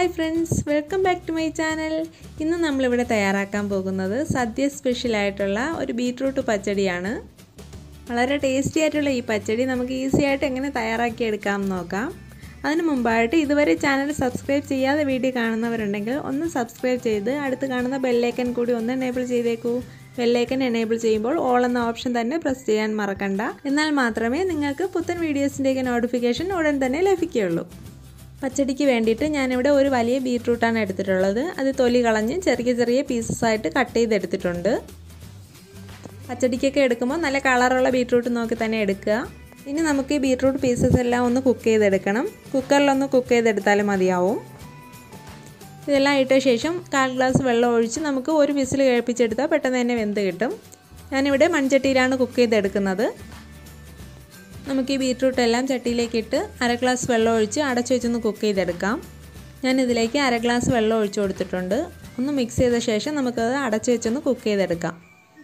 hi friends welcome back to my channel ഇന്ന് നമ്മളിവിടെ തയ്യാറാക്കാൻ പോകുന്നത് സദ്യ സ്പെഷ്യൽ ആയിട്ടുള്ള ഒരു ബീട്രൂട്ട് പച്ചടിയാണ് വളരെ ടേസ്റ്റി ആയിട്ടുള്ള ഈ പച്ചടി നമുക്ക് ഈസി ആയിട്ട് എങ്ങനെ തയ്യാറാക്കി എടുക്കാം എന്ന് നോക്കാം അതിന് മുമ്പായിട്ട് ഇതുവരെ ചാനൽ സബ്സ്ക്രൈബ് ചെയ്യാതെ വീഡിയോ കാണുന്നവരുണ്ടെങ്കിൽ ഒന്ന് സബ്സ്ക്രൈബ് ചെയ്ത് അടുത്ത് കാണുന്ന ബെല്ലൈക്കൻ കൂടി ഒന്ന് എനേബിൾ ചെയ്തേക്കൂ ബെല്ലൈക്കൻ എനേബിൾ ചെയ്യുമ്പോൾ ഓൾ എന്ന ഓപ്ഷൻ തന്നെ പ്രസ് ചെയ്യാൻ മറക്കണ്ട എന്നാൽ മാത്രമേ നിങ്ങൾക്ക് പുത്തൻ വീഡിയോസിൻ്റെയൊക്കെ നോട്ടിഫിക്കേഷൻ ഉടൻ തന്നെ ലഭിക്കുകയുള്ളൂ പച്ചടിക്ക് വേണ്ടിയിട്ട് ഞാനിവിടെ ഒരു വലിയ ബീട്രൂട്ടാണ് എടുത്തിട്ടുള്ളത് അത് തൊലി കളഞ്ഞ് ചെറിയ ചെറിയ പീസസ് ആയിട്ട് കട്ട് ചെയ്തെടുത്തിട്ടുണ്ട് പച്ചടിക്കൊക്കെ എടുക്കുമ്പോൾ നല്ല കളറുള്ള ബീട്രൂട്ട് നോക്കി തന്നെ എടുക്കുക ഇനി നമുക്ക് ഈ ബീട്രൂട്ട് പീസസ് എല്ലാം ഒന്ന് കുക്ക് ചെയ്തെടുക്കണം കുക്കറിലൊന്ന് കുക്ക് ചെയ്തെടുത്താലും മതിയാവും ഇതെല്ലാം ഇട്ട ശേഷം കാൽ ഗ്ലാസ് വെള്ളം ഒഴിച്ച് നമുക്ക് ഒരു വിസിൽ കേൾപ്പിച്ചെടുത്താൽ പെട്ടെന്ന് തന്നെ വെന്ത് കിട്ടും ഞാനിവിടെ മൺചട്ടിയിലാണ് കുക്ക് ചെയ്തെടുക്കുന്നത് നമുക്ക് ഈ ബീട്രൂട്ട് എല്ലാം ചട്ടിയിലേക്ക് ഇട്ട് അര ഗ്ലാസ് വെള്ളം ഒഴിച്ച് അടച്ചു വെച്ചൊന്ന് കുക്ക് ചെയ്തെടുക്കാം ഞാൻ ഇതിലേക്ക് അര ഗ്ലാസ് വെള്ളം ഒഴിച്ചു കൊടുത്തിട്ടുണ്ട് ഒന്ന് മിക്സ് ചെയ്ത ശേഷം നമുക്കത് അടച്ചു വെച്ചൊന്ന് കുക്ക് ചെയ്തെടുക്കാം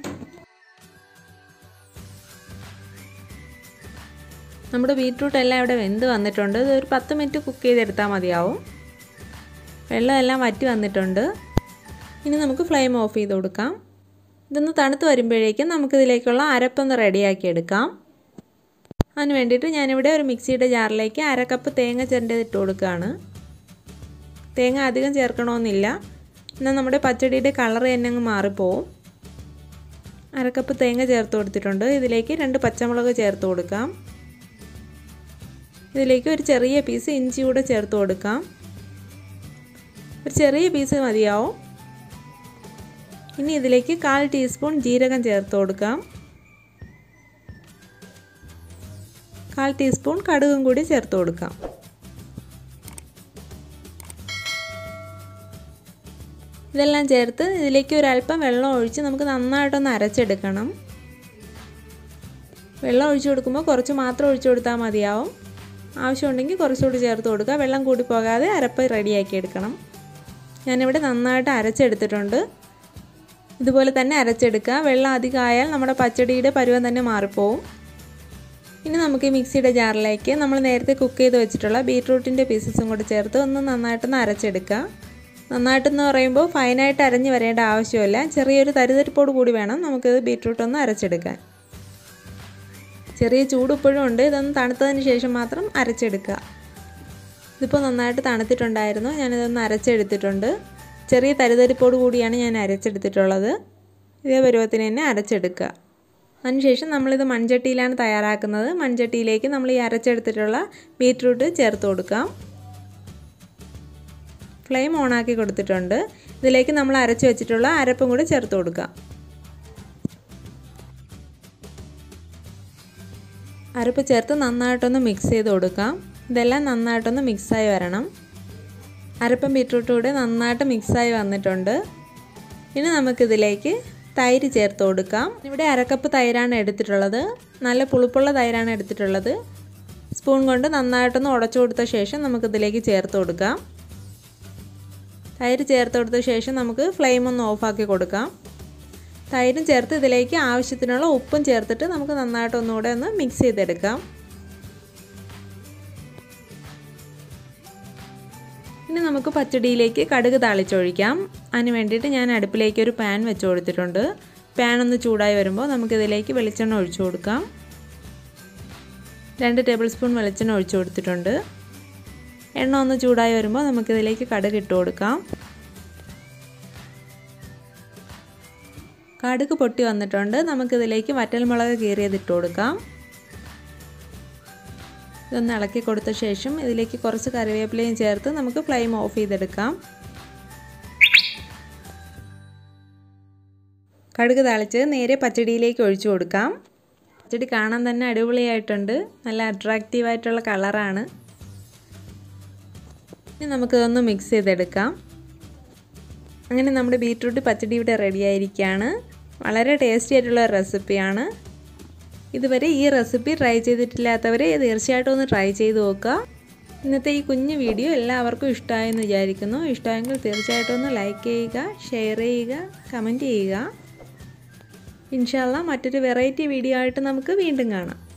നമ്മുടെ ബീട്രൂട്ട് എല്ലാം ഇവിടെ വെന്ത് വന്നിട്ടുണ്ട് ഇത് ഒരു പത്ത് മിനിറ്റ് കുക്ക് ചെയ്തെടുത്താൽ മതിയാവും വെള്ളമെല്ലാം വറ്റി വന്നിട്ടുണ്ട് ഇനി നമുക്ക് ഫ്ലെയിം ഓഫ് ചെയ്ത് കൊടുക്കാം ഇതൊന്ന് തണുത്ത് വരുമ്പോഴേക്കും നമുക്കിതിലേക്കുള്ള അരപ്പൊന്ന് റെഡിയാക്കി എടുക്കാം അതിന് വേണ്ടിയിട്ട് ഞാനിവിടെ ഒരു മിക്സിയുടെ ജാറിലേക്ക് അര കപ്പ് തേങ്ങ ചിരണ്ടിയത് ഇട്ട് കൊടുക്കുകയാണ് തേങ്ങ അധികം ചേർക്കണമെന്നില്ല എന്നാൽ നമ്മുടെ പച്ചടിയുടെ കളർ തന്നെ അങ്ങ് മാറിപ്പോവും അര കപ്പ് തേങ്ങ ചേർത്ത് കൊടുത്തിട്ടുണ്ട് ഇതിലേക്ക് രണ്ട് പച്ചമുളക് ചേർത്ത് കൊടുക്കാം ഇതിലേക്ക് ഒരു ചെറിയ പീസ് ഇഞ്ചി കൂടെ ചേർത്ത് കൊടുക്കാം ഒരു ചെറിയ പീസ് മതിയാവും ഇനി ഇതിലേക്ക് കാൽ ടീസ്പൂൺ ജീരകം ചേർത്ത് കൊടുക്കാം കാൽ ടീസ്പൂൺ കടുകും കൂടി ചേർത്ത് കൊടുക്കാം ഇതെല്ലാം ചേർത്ത് ഇതിലേക്ക് ഒരല്പം വെള്ളം ഒഴിച്ച് നമുക്ക് നന്നായിട്ടൊന്ന് അരച്ചെടുക്കണം വെള്ളം ഒഴിച്ചു കൊടുക്കുമ്പോൾ കുറച്ച് മാത്രം ഒഴിച്ചു കൊടുത്താൽ മതിയാവും ആവശ്യമുണ്ടെങ്കിൽ കുറച്ചുകൂടി ചേർത്ത് കൊടുക്കുക വെള്ളം കൂടി പോകാതെ അരപ്പ് റെഡിയാക്കി എടുക്കണം ഞാനിവിടെ നന്നായിട്ട് അരച്ചെടുത്തിട്ടുണ്ട് ഇതുപോലെ തന്നെ അരച്ചെടുക്കുക വെള്ളം അധികമായാൽ നമ്മുടെ പച്ചടിയുടെ പരുവം തന്നെ മാറിപ്പോവും ഇനി നമുക്ക് ഈ മിക്സിയുടെ ജാറിലേക്ക് നമ്മൾ നേരത്തെ കുക്ക് ചെയ്ത് വെച്ചിട്ടുള്ള ബീട്രൂട്ടിൻ്റെ പീസസും കൂടി ചേർത്ത് ഒന്ന് നന്നായിട്ടൊന്ന് അരച്ചെടുക്കുക നന്നായിട്ടെന്ന് പറയുമ്പോൾ ഫൈനായിട്ട് അരഞ്ഞ് വരേണ്ട ആവശ്യമില്ല ചെറിയൊരു തരിതരിപ്പോട് കൂടി വേണം നമുക്കിത് ബീട്രൂട്ട് ഒന്ന് അരച്ചെടുക്കാൻ ചെറിയ ചൂട് ഇപ്പോഴും ഉണ്ട് ഇതൊന്ന് തണുത്തതിന് ശേഷം മാത്രം അരച്ചെടുക്കുക ഇതിപ്പോൾ നന്നായിട്ട് തണുത്തിട്ടുണ്ടായിരുന്നു ഞാനിതൊന്ന് അരച്ചെടുത്തിട്ടുണ്ട് ചെറിയ തരിതരിപ്പോട് കൂടിയാണ് ഞാൻ അരച്ചെടുത്തിട്ടുള്ളത് ഇതേ പരുവത്തിന് തന്നെ അരച്ചെടുക്കുക അതിനുശേഷം നമ്മളിത് മൺചട്ടിയിലാണ് തയ്യാറാക്കുന്നത് മൺചട്ടിയിലേക്ക് നമ്മൾ ഈ അരച്ചെടുത്തിട്ടുള്ള ബീറ്റ്റൂട്ട് ചേർത്ത് കൊടുക്കാം ഫ്ലെയിം ഓണാക്കി കൊടുത്തിട്ടുണ്ട് ഇതിലേക്ക് നമ്മൾ അരച്ച് വെച്ചിട്ടുള്ള അരപ്പും കൂടി ചേർത്ത് കൊടുക്കാം അരപ്പ് ചേർത്ത് നന്നായിട്ടൊന്ന് മിക്സ് ചെയ്ത് കൊടുക്കാം ഇതെല്ലാം നന്നായിട്ടൊന്ന് മിക്സായി വരണം അരപ്പും ബീട്രൂട്ടും കൂടെ നന്നായിട്ട് മിക്സായി വന്നിട്ടുണ്ട് ഇനി നമുക്കിതിലേക്ക് തൈര് ചേർത്ത് കൊടുക്കാം ഇവിടെ അരക്കപ്പ് തൈരാണ് എടുത്തിട്ടുള്ളത് നല്ല പുളിപ്പുള്ള തൈരാണ് എടുത്തിട്ടുള്ളത് സ്പൂൺ കൊണ്ട് നന്നായിട്ടൊന്ന് ഉടച്ചു കൊടുത്ത ശേഷം നമുക്കിതിലേക്ക് ചേർത്ത് കൊടുക്കാം തൈര് ചേർത്ത് കൊടുത്ത ശേഷം നമുക്ക് ഫ്ലെയിം ഒന്ന് ഓഫാക്കി കൊടുക്കാം തൈരും ചേർത്ത് ഇതിലേക്ക് ആവശ്യത്തിനുള്ള ഉപ്പും ചേർത്തിട്ട് നമുക്ക് നന്നായിട്ട് ഒന്നുകൂടെ ഒന്ന് മിക്സ് ചെയ്തെടുക്കാം ഇനി നമുക്ക് പച്ചടിയിലേക്ക് കടുക് താളിച്ചൊഴിക്കാം അതിന് വേണ്ടിയിട്ട് ഞാൻ അടുപ്പിലേക്ക് ഒരു പാൻ വെച്ച് കൊടുത്തിട്ടുണ്ട് പാൻ ഒന്ന് ചൂടായി വരുമ്പോൾ നമുക്കിതിലേക്ക് വെളിച്ചെണ്ണ ഒഴിച്ചു കൊടുക്കാം രണ്ട് ടേബിൾ സ്പൂൺ വെളിച്ചെണ്ണ ഒഴിച്ചു കൊടുത്തിട്ടുണ്ട് എണ്ണ ഒന്ന് ചൂടായി വരുമ്പോൾ നമുക്കിതിലേക്ക് കടുക് ഇട്ട് കൊടുക്കാം കടുക് പൊട്ടി വന്നിട്ടുണ്ട് നമുക്കിതിലേക്ക് വറ്റൽമുളക് കീറിയത് ഇട്ട് കൊടുക്കാം ഇതൊന്ന് ഇളക്കി കൊടുത്ത ശേഷം ഇതിലേക്ക് കുറച്ച് കറിവേപ്പിലയും ചേർത്ത് നമുക്ക് ഫ്ലെയിം ഓഫ് ചെയ്തെടുക്കാം കടുക് തളിച്ച് നേരെ പച്ചടിയിലേക്ക് ഒഴിച്ചു കൊടുക്കാം പച്ചടി കാണാൻ തന്നെ അടിപൊളിയായിട്ടുണ്ട് നല്ല അട്രാക്റ്റീവായിട്ടുള്ള കളറാണ് ഇനി നമുക്കിതൊന്ന് മിക്സ് ചെയ്തെടുക്കാം അങ്ങനെ നമ്മുടെ ബീട്രൂട്ട് പച്ചടി ഇവിടെ റെഡി ആയിരിക്കുകയാണ് വളരെ ടേസ്റ്റി ആയിട്ടുള്ള റെസിപ്പിയാണ് ഇതുവരെ ഈ റെസിപ്പി ട്രൈ ചെയ്തിട്ടില്ലാത്തവർ തീർച്ചയായിട്ടും ഒന്ന് ട്രൈ ചെയ്ത് നോക്കുക ഇന്നത്തെ ഈ കുഞ്ഞു വീഡിയോ എല്ലാവർക്കും ഇഷ്ടമായെന്ന് വിചാരിക്കുന്നു ഇഷ്ടമായെങ്കിൽ തീർച്ചയായിട്ടും ഒന്ന് ലൈക്ക് ചെയ്യുക ഷെയർ ചെയ്യുക കമൻറ്റ് ചെയ്യുക ഇൻഷാല്ല മറ്റൊരു വെറൈറ്റി വീഡിയോ ആയിട്ട് നമുക്ക് വീണ്ടും കാണാം